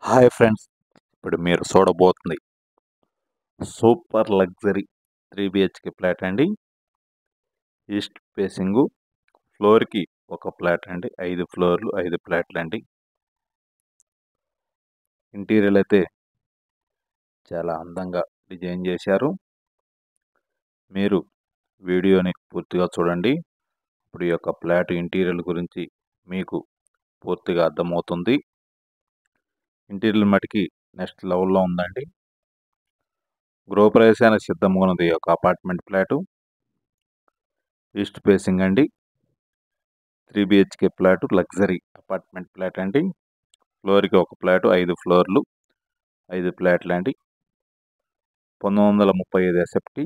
hi friends ఇప్పుడు మీరు చూడబోతుంది super luxury three BHK flat అండి ఈస్ట్ ఫేసింగు ఫ్లోర్కి ఒక ఫ్లాట్ అండి ఐదు ఫ్లోర్లు ఐదు ఫ్లాట్లు అండి ఇంటీరియర్ అయితే చాలా అందంగా డిజైన్ చేశారు మీరు వీడియోని పూర్తిగా చూడండి ఇప్పుడు ఈ యొక్క ఫ్లాట్ ఇంటీరియర్ గురించి మీకు పూర్తిగా అర్థమవుతుంది ఇంటీరియర్ మటుకి నెక్స్ట్ లెవెల్లో ఉందండి గృహప్రవేశానికి సిద్ధంగా ఉన్నది ఒక అపార్ట్మెంట్ ఫ్లాటు ఈస్ట్ ఫేసింగ్ అండి three BHK flat luxury apartment flat అండి ఫ్లోర్కి ఒక ఫ్లాటు ఐదు ఫ్లోర్లు ఐదు ఫ్లాట్లు అండి పంతొమ్మిది వందల ముప్పై ఐదు ఎస్ఎఫ్టీ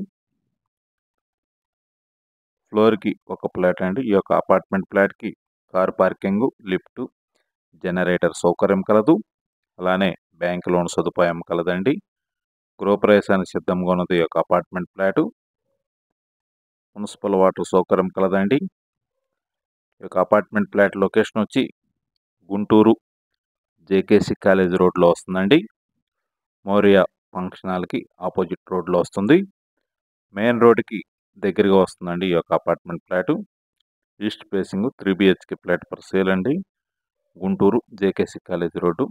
ఫ్లోర్కి ఒక ఫ్లాట్ అండి ఈ యొక్క అపార్ట్మెంట్ ఫ్లాట్కి కార్ పార్కింగ్ లిఫ్ట్ జనరేటర్ సౌకర్యం కలదు అలానే బ్యాంక్ లోన్ సదుపాయం కలదండి గృహప్రవేశానికి సిద్ధంగా ఉన్నది ఈ యొక్క అపార్ట్మెంట్ ఫ్లాటు మున్సిపల్ వాటర్ సౌకర్యం కలదండి ఈ యొక్క అపార్ట్మెంట్ ఫ్లాట్ లొకేషన్ వచ్చి గుంటూరు జేకేసి కాలేజ్ రోడ్లో వస్తుందండి మోరియా ఫంక్షన్ హాల్కి ఆపోజిట్ రోడ్లో వస్తుంది మెయిన్ రోడ్డుకి దగ్గరగా వస్తుందండి ఈ యొక్క apartment flat east facing three BHK flat for sale అండి గుంటూరు జేకేసి కాలేజ్ రోడ్డు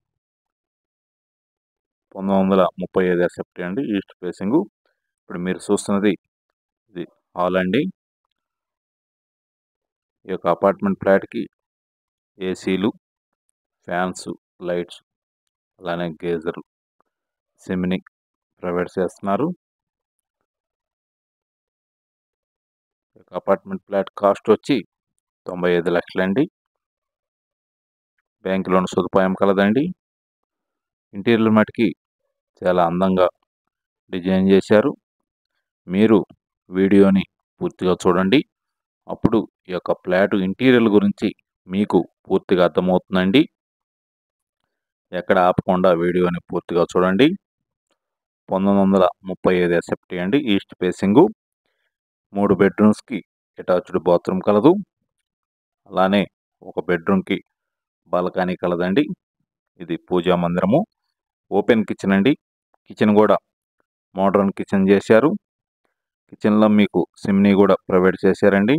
పంతొమ్మిది వందల ముప్పై ఐదు ఎస్ఎఫ్టీ అండి ఈస్ట్ ఫేసింగ్ ఇప్పుడు మీరు చూస్తున్నది ఇది హాల్ అండి ఈ యొక్క అపార్ట్మెంట్ ఫ్లాట్కి ఏసీలు ఫ్యాన్స్ లైట్స్ అలానే గేజర్లు సెమిని ప్రొవైడ్ చేస్తున్నారు ఈ యొక్క అపార్ట్మెంట్ ఫ్లాట్ కాస్ట్ వచ్చి తొంభై ఐదు లక్షలండి బ్యాంక్ లోన్ సదుపాయం కలదండి ఇంటీరియర్ మటుకి చాలా అందంగా డిజైన్ చేశారు మీరు వీడియోని పూర్తిగా చూడండి అప్పుడు ఈ యొక్క ఫ్లాట్ ఇంటీరియర్ గురించి మీకు పూర్తిగా అర్థమవుతుందండి ఎక్కడ ఆపకుండా వీడియోని పూర్తిగా చూడండి పంతొమ్మిది వందల ముప్పై ఐదు ఎస్ఎఫ్టీ అండి ఈస్ట్ ఫేసింగు మూడు బెడ్రూమ్స్కి అటాచ్డ్ బాత్రూమ్ కలదు అలానే ఒక బెడ్రూమ్కి బాల్కనీ కలదండి ఇది పూజా మందిరము ఓపెన్ కిచెన్ అండి కిచెన్ కూడా మోడర్న్ కిచెన్ చేశారు కిచెన్లో మీకు సిమ్నీ కూడా ప్రొవైడ్ చేశారండి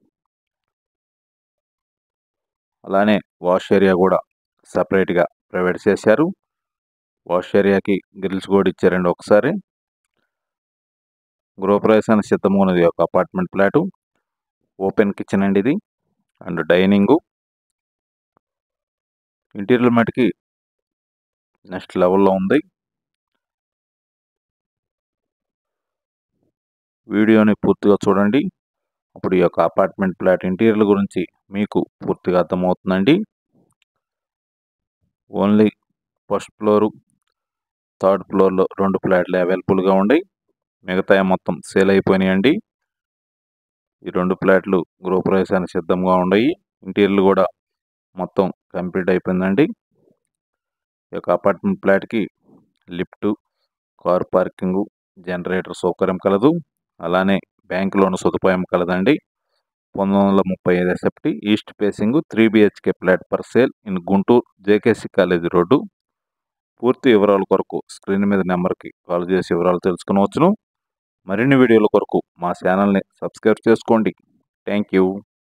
అలానే వాష్ ఏరియా కూడా సపరేట్గా ప్రొవైడ్ చేశారు వాష్ ఏరియాకి గ్రిల్స్ కూడా ఇచ్చారండి ఒకసారి గృహప్రవేశానికి సిద్ధంగా ఉన్నది ఒక అపార్ట్మెంట్ ఫ్లాటు ఓపెన్ కిచెన్ అండి ఇది అండ్ డైనింగు ఇంటీరియర్ మటుకి నెక్స్ట్ లెవెల్లో ఉంది వీడియోని పూర్తిగా చూడండి అప్పుడు ఈ యొక్క అపార్ట్మెంట్ ఫ్లాట్ ఇంటీరియర్ గురించి మీకు పూర్తిగా అర్థమవుతుందండి ఓన్లీ ఫస్ట్ ఫ్లోరు థర్డ్ ఫ్లోర్లో రెండు ఫ్లాట్లు అవైలబుల్గా ఉన్నాయి మిగతా మొత్తం సేల్ అయిపోయినాయండి ఈ రెండు ఫ్లాట్లు గృహప్రవేశానికి సిద్ధంగా ఉన్నాయి ఇంటీరియర్లు కూడా మొత్తం కంప్లీట్ అయిపోయిందండి ఈ యొక్క అపార్ట్మెంట్ ఫ్లాట్కి లిఫ్ట్ కార్ పార్కింగు జనరేటర్ సౌకర్యం కలదు అలానే బ్యాంక్ లోన్ సదుపాయం కలదండి పంతొమ్మిది వందల ముప్పై ఐదు SFT east facing three BHK flat per sale in Guntur JKC college road పూర్తి వివరాల కొరకు స్క్రీన్ మీద నెంబర్కి కాల్ చేసి వివరాలు తెలుసుకునవచ్చును మరిన్ని వీడియోల కొరకు మా ఛానల్ని సబ్స్క్రైబ్ చేసుకోండి థ్యాంక్ యూ